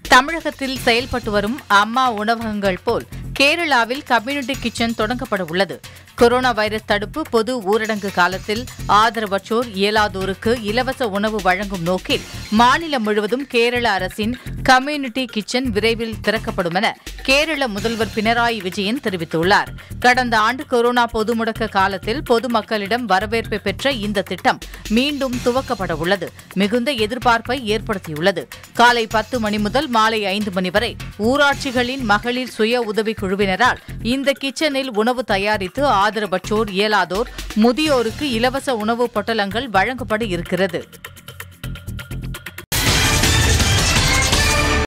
தமிழகத்தில் செயல்பட்டு வரும் அம்மா உணவகங்கள் போல் கேரளாவில் கம்யூனிட்டி கிச்சன் தொடங்கப்பட உள்ளது கொரோனா வைரஸ் தடுப்பு பொது ஊரடங்கு காலத்தில் ஆதரவற்றோர் இயலாதோருக்கு இலவச உணவு வழங்கும் நோக்கில் மாநிலம் முழுவதும் கேரள அரசின் கம்யூனிட்டி கிச்சன் விரைவில் திறக்கப்படும் என கேரள முதல்வர் பினராயி விஜயன் தெரிவித்துள்ளார் கடந்த ஆண்டு கொரோனா பொது முடக்க காலத்தில் பொதுமக்களிடம் வரவேற்பை பெற்ற இந்த திட்டம் மீண்டும் துவக்கப்பட உள்ளது மிகுந்த எதிர்பார்ப்பை ஏற்படுத்தியுள்ளது காலை பத்து மணி முதல் மாலை ஐந்து மணி வரை ஊராட்சிகளின் மகளிர் சுய உதவி குழுவினரால் இந்த கிச்சனில் உணவு தயாரித்து ஆதரவற்றோர் இயலாதோர் முதியோருக்கு இலவச உணவுப் பொட்டலங்கள் வழங்கப்பட இருக்கிறது